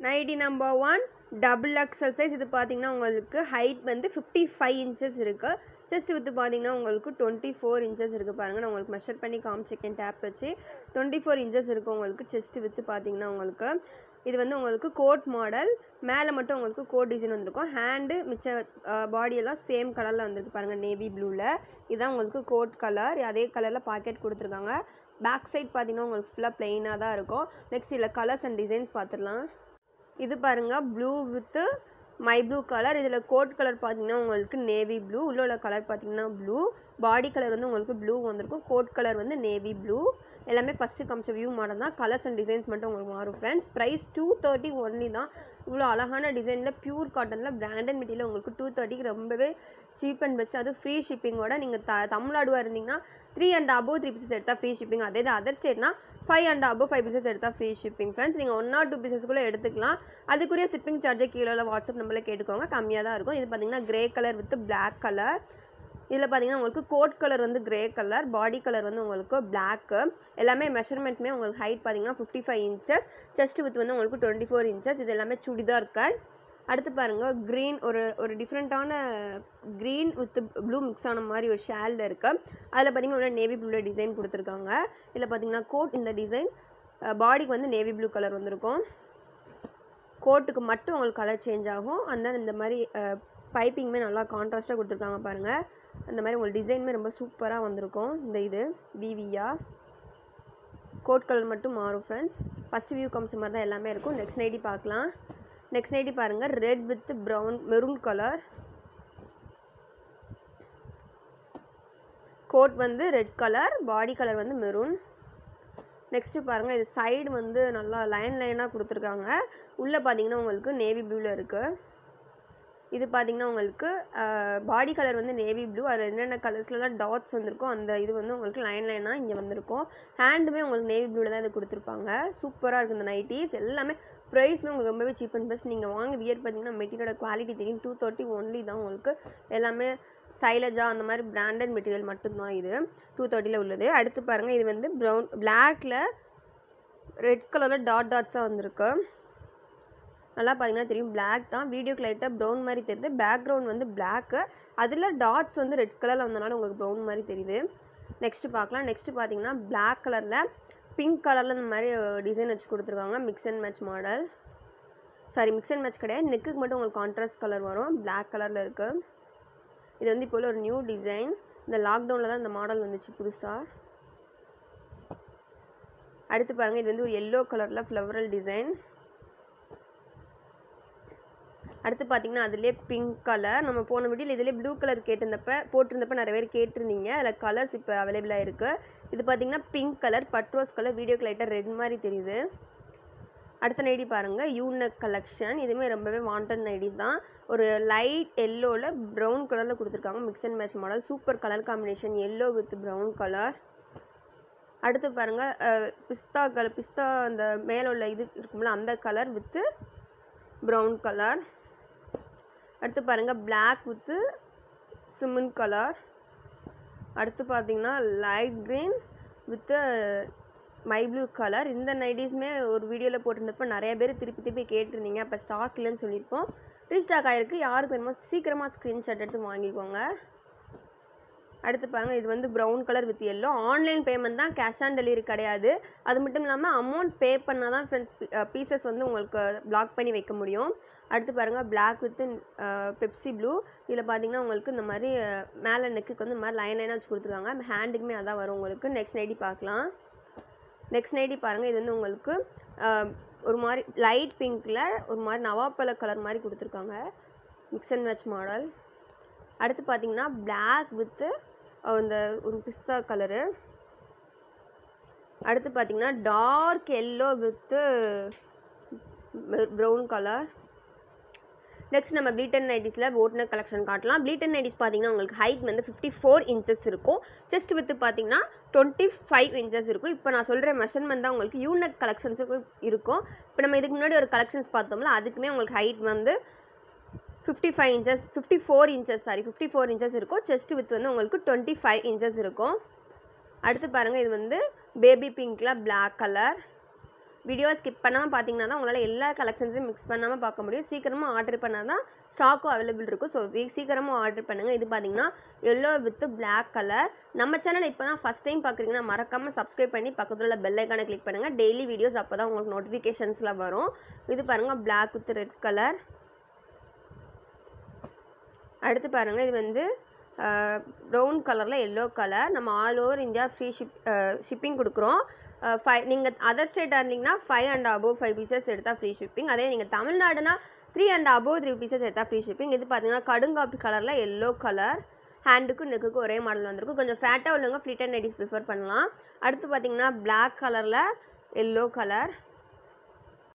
nightie number one double XL size இது பார்த்தீங்கன்னா உங்களுக்கு ஹைட் வந்து ஃபிஃப்டி ஃபைவ் இன்ச்சஸ் இருக்குது செஸ்ட் வித்து பார்த்தீங்கன்னா உங்களுக்கு டுவெண்ட்டி ஃபோர் இன்ச்சஸ் இருக்குது பாருங்கள் நான் உங்களுக்கு மெஷர் பண்ணி காமிச்சிருக்கேன் டேப் வச்சு டுவெண்ட்டி ஃபோர் இன்ச்சஸ் இருக்குது உங்களுக்கு செஸ்ட் வித்து பார்த்தீங்கன்னா உங்களுக்கு இது வந்து உங்களுக்கு கோட் மாடல் மேலே மட்டும் உங்களுக்கு கோட் டிசைன் வந்திருக்கும் ஹேண்டு மிச்ச பாடியெல்லாம் சேம் கலரில் வந்திருக்கு பாருங்கள் நேவி ப்ளூவில் இதுதான் உங்களுக்கு கோட் கலர் அதே கலரில் பாக்கெட் கொடுத்துருக்காங்க பேக் சைட் பார்த்தீங்கன்னா உங்களுக்கு ஃபுல்லாக ப்ளெயினாக தான் இருக்கும் நெக்ஸ்ட் இதில் கலர்ஸ் அண்ட் டிசைன்ஸ் பார்த்துடலாம் இது பாருங்கள் ப்ளூ வித்து மை ப்ளூ கலர் இதில் கோட் கலர் பார்த்தீங்கன்னா உங்களுக்கு நேவி ப்ளூ உள்ள உள்ள கலர் பார்த்தீங்கன்னா ப்ளூ பாடி கலர் வந்து உங்களுக்கு ப்ளூ வந்திருக்கும் கோட் கலர் வந்து நேவி ப்ளூ எல்லாமே ஃபஸ்ட்டு காமிச்ச வியூ மாடல் தான் கலர்ஸ் அண்ட் டிசைன்ஸ் மட்டும் உங்களுக்கு மாறும் friends price two thirty only தான் இவ்வளோ அழகான டிசைனில் பியூர் காட்டனில் பிராண்டட் மெட்டீரியல் உங்களுக்கு டூ தேர்ட்டிக்கு ரொம்பவே சீப் அண்ட் பெஸ்ட் அது ஃப்ரீ ஷிப்பிங்கோட நீங்கள் த தமிழ்நாடுவாக இருந்தீங்கன்னா three and above three pieces எடுத்தால் ஃப்ரீ ஷிப்பிங் அதே இது அதர் ஸ்டேட்னா five and above five pieces எடுத்தால் ஃப்ரீ ஷிப்பிங் ஃப்ரெண்ட்ஸ் நீங்கள் ஒன் ஆர் டூ பீசஸ்க்குள்ளே எடுத்துக்கலாம் அதுக்குரிய ஷிப்பிங் சார்ஜை கீழே வாட்ஸ்அப் நம்பரில் கேட்டுக்கோங்க கம்மியாக தான் இருக்கும் இது பார்த்தீங்கன்னா grey colour with black colour இதில் பார்த்தீங்கன்னா உங்களுக்கு கோட் கலர் வந்து கிரே கலர் பாடி கலர் வந்து உங்களுக்கு பிளாக்கு எல்லாமே மெஷர்மெண்ட்டுமே உங்களுக்கு ஹைட் பார்த்தீங்கன்னா fifty five inches chest with வந்து உங்களுக்கு டுவெண்ட்டி ஃபோர் இன்ச்சஸ் இது எல்லாமே சுடிதார் கட் அடுத்து பாருங்கள் க்ரீன் ஒரு ஒரு டிஃப்ரெண்ட்டான க்ரீன் வித் ப்ளூ மிக்ஸ் ஆன மாதிரி ஒரு ஷேலில் இருக்குது அதில் பார்த்தீங்கன்னா ஒரு நேவி ப்ளூவில் டிசைன் கொடுத்துருக்காங்க இதில் பார்த்தீங்கன்னா கோட் இந்த டிசைன் பாடிக்கு வந்து நேவி ப்ளூ கலர் வந்திருக்கும் கோட்டுக்கு மட்டும் உங்களுக்கு கலர் சேஞ்ச் ஆகும் அந்த இந்த மாதிரி பைப்பிங்குமே நல்லா கான்ட்ராஸ்ட்டாக கொடுத்துருக்காங்க பாருங்கள் அந்த மாதிரி உங்களுக்கு டிசைனுமே ரொம்ப சூப்பராக வந்திருக்கும் இந்த இது விவியா கோட் கலர் மட்டும் மாறும் ஃப்ரெண்ட்ஸ் ஃபஸ்ட்டு வியூ காமிச்ச மாதிரி தான் எல்லாமே இருக்கும் நெக்ஸ்ட் நைட்டி பார்க்கலாம் நெக்ஸ்ட் நைட்டி பாருங்கள் red with brown maroon colour coat வந்து ரெட் கலர் பாடி கலர் வந்து மெரூன் நெக்ஸ்ட்டு பாருங்கள் இது சைடு வந்து நல்லா லைன் லைனாக கொடுத்துருக்காங்க உள்ளே பார்த்தீங்கன்னா உங்களுக்கு நேவி ப்ளூவில் இருக்குது இது பார்த்தீங்கன்னா உங்களுக்கு பாடி கலர் வந்து நேவி ப்ளூ அதில் என்னென்ன கலர்ஸ்லாம் டாட்ஸ் வந்திருக்கோ அந்த இது வந்து உங்களுக்கு லைன் லைனாக இங்கே வந்திருக்கும் ஹேண்டுமே உங்களுக்கு நேவி ப்ளூவில் தான் இது கொடுத்துருப்பாங்க சூப்பராக இருக்குது இந்த நைட்டிஸ் எல்லாமே ப்ரைஸ்மே உங்களுக்கு ரொம்பவே சீப் அண்ட் பெஸ்ட் நீங்கள் வாங்க வியர் பார்த்தீங்கன்னா மெட்டீரியலோட குவாலிட்டி தெரியும் டூ தேர்ட்டி ஒன்லி தான் உங்களுக்கு எல்லாமே சைலஜா அந்த மாதிரி பிராண்டட் மெட்டீரியல் மட்டும்தான் இது டூ தேர்ட்டியில் உள்ளது அடுத்து பாருங்கள் இது வந்து ப்ரௌன் பிளாக்கில் ரெட் கலரில் டாட் டாட்ஸாக வந்திருக்கு நல்லா பார்த்தீங்கன்னா தெரியும் பிளாக் தான் வீடியோக்கு லைட்டாக ப்ரௌன் மாதிரி தெரியுது பேக்ரவுண்ட் வந்து பிளாக்கு அதில் டாட்ஸ் வந்து ரெட் கலரில் வந்தனால உங்களுக்கு ப்ரௌன் மாதிரி தெரியுது நெக்ஸ்ட்டு பார்க்கலாம் நெக்ஸ்ட்டு பார்த்தீங்கன்னா பிளாக் கலரில் பிங்க் கலரில் இந்த மாதிரி டிசைன் வச்சு கொடுத்துருக்காங்க mix and match model sorry mix and match கிடையாது நெக்குக்கு மட்டும் உங்களுக்கு கான்ட்ராஸ்ட் கலர் வரும் பிளாக் கலரில் இருக்குது இது வந்து இப்போ ஒரு நியூ டிசைன் இந்த லாக்டவுனில் தான் இந்த மாடல் வந்துச்சு புதுசாக அடுத்து பாருங்கள் இது வந்து ஒரு எல்லோ கலரில் ஃப்ளவரல் டிசைன் அடுத்து பார்த்தீங்கன்னா அதுலேயே பிங்க் கலர் நம்ம போன வீடியோவில் இதிலே ப்ளூ கலர் கேட்டிருந்தப்ப போட்டிருந்தப்ப நிறைய பேர் கேட்டிருந்தீங்க அதில் கலர்ஸ் இப்போ அவைலபிளாக இருக்குது இது பார்த்தீங்கன்னா பிங்க் கலர் பட்ரோஸ் கலர் வீடியோக்கு லைட்டாக ரெட் மாதிரி தெரியுது அடுத்த நைடி பாருங்கள் யூனக் கலெக்ஷன் இதுவுமே ரொம்பவே வாண்டட் நைடிஸ் தான் ஒரு லைட் எல்லோவில் ப்ரௌன் கலரில் கொடுத்துருக்காங்க mix and match model super colour combination yellow with brown colour அடுத்து பாருங்கள் பிஸ்தா கலர் பிஸ்தா அந்த மேலே உள்ள இது இருக்கும்ல அந்த கலர் வித்து ப்ரௌன் கலர் அடுத்து பாருங்கள் பிளாக் வித்து சிமெண்ட் கலர் அடுத்து பார்த்தீங்கன்னா லைட் க்ரீன் வித்து மை ப்ளூ கலர் இந்த நைட்டிஸுமே ஒரு வீடியோவில் போட்டிருந்தப்போ நிறைய பேர் திருப்பி திருப்பி கேட்டிருந்தீங்க அப்போ ஸ்டாக் இல்லைன்னு சொல்லியிருப்போம் ரீஸ்டாக் ஆகிருக்கு யாருக்கு வேணுமோ சீக்கிரமாக ஸ்க்ரீன்ஷாட் எடுத்து வாங்கிக்கோங்க அடுத்து பாருங்கள் இது வந்து brown colour with yellow online payment தான் கேஷ் ஆன் டெலிவரி கிடையாது அது மட்டும் இல்லாமல் அமௌண்ட் பே பண்ணால் தான் ஃப்ரெண்ட்ஸ் பீசஸ் வந்து உங்களுக்கு பிளாக் பண்ணி வைக்க முடியும் அடுத்து பாருங்கள் பிளாக் வித் பெப்சி ப்ளூ இதில் பார்த்தீங்கன்னா உங்களுக்கு இந்த மாதிரி மேலே நெக்குக்கு வந்து இந்த மாதிரி லைன் லைனாக வச்சு கொடுத்துருக்காங்க ஹேண்டுக்குமே அதான் வரும் உங்களுக்கு நெக்ஸ்ட் நைட்டி பார்க்கலாம் நெக்ஸ்ட் நைட்டி பாருங்கள் இது வந்து உங்களுக்கு ஒரு மாதிரி லைட் பிங்க்கில் ஒரு மாதிரி நவாப்பழ கலர் மாதிரி கொடுத்துருக்காங்க மிக்ஸ் அண்ட் மேட்ச் மாடல் அடுத்து பார்த்தீங்கன்னா பிளாக் வித்து இந்த ஒரு பிஸ்தா கலரு அடுத்து பார்த்தீங்கன்னா dark yellow with brown colour next நம்ம ப்ளீட்டன் நைட்டிஸில் ஓட்னர் கலெக்ஷன் காட்டலாம் ப்ளீட்டன் நைட்டிஸ் பார்த்தீங்கன்னா உங்களுக்கு ஹைட் வந்து ஃபிஃப்டி ஃபோர் இன்ச்சஸ் இருக்கும் செஸ்ட் வித்து பார்த்தீங்கன்னா டுவெண்ட்டி ஃபைவ் இன்ச்சஸ் இருக்கும் இப்போ நான் சொல்கிற மெஷர்மெண்ட் தான் உங்களுக்கு யூனக் கலெக்ஷன்ஸுக்கும் இருக்கும் இப்போ நம்ம இதுக்கு முன்னாடி ஒரு கலெக்ஷன்ஸ் பார்த்தோம்ல அதுக்குமே உங்களுக்கு ஹைட் வந்து fifty five inches fifty four inches sorry fifty four inches இருக்கும் செஸ்ட் வித் வந்து உங்களுக்கு டுவெண்ட்டி ஃபைவ் இன்ச்சஸ் இருக்கும் அடுத்து பாருங்கள் இது வந்து பேபி பிங்க்கில் பிளாக் கலர் வீடியோ ஸ்கிப் பண்ணாமல் பார்த்தீங்கன்னா தான் உங்களால் எல்லா கலெக்ஷன்ஸையும் மிக்ஸ் பண்ணாமல் பார்க்க முடியும் சீக்கிரமாக ஆர்டர் பண்ணால் தான் ஸ்டாக்கும் அவைலபிள் இருக்கும் ஸோ சீக்கிரமாக ஆர்டர் பண்ணுங்கள் இது பார்த்தீங்கன்னா எல்லோ வித் Black கலர் நம்ம சேனல் இப்போ தான் ஃபஸ்ட் டைம் பார்க்குறீங்கன்னா மறக்காமல் சப்ஸ்கிரைப் பண்ணி பக்கத்தில் உள்ள பெல் ஐக்கானை கிளிக் பண்ணுங்கள் டெய்லி வீடியோஸ் அப்போ தான் உங்களுக்கு நோட்டிஃபிகேஷன்ஸில் வரும் இது பாருங்கள் Black வித் ரெட் கலர் அடுத்து பாருங்கள் இது வந்து ப்ரௌன் கலரில் எல்லோ கலர் நம்ம all over India free ship shipping கொடுக்குறோம் ஃபைவ் நீங்கள் அதர் ஸ்டேட்டாக இருந்தீங்கன்னா five and above five pieces எடுத்தால் ஃப்ரீ ஷிப்பிங் அதே நீங்கள் தமிழ்நாடுனா three and above three pieces எடுத்தால் ஃப்ரீ ஷிப்பிங் இது பார்த்தீங்கன்னா கடுங்காப்பி கலரில் எல்லோ கலர் ஹேண்டுக்கும் நெக்குக்கும் ஒரே மாடல் வந்திருக்கும் கொஞ்சம் ஃபேட்டாக உள்ளவங்க ஃப்ளிட் அண்ட் நைட்டிஸ் ப்ரிஃபர் பண்ணலாம் அடுத்து பார்த்தீங்கன்னா Black கலரில் எல்லோ கலர்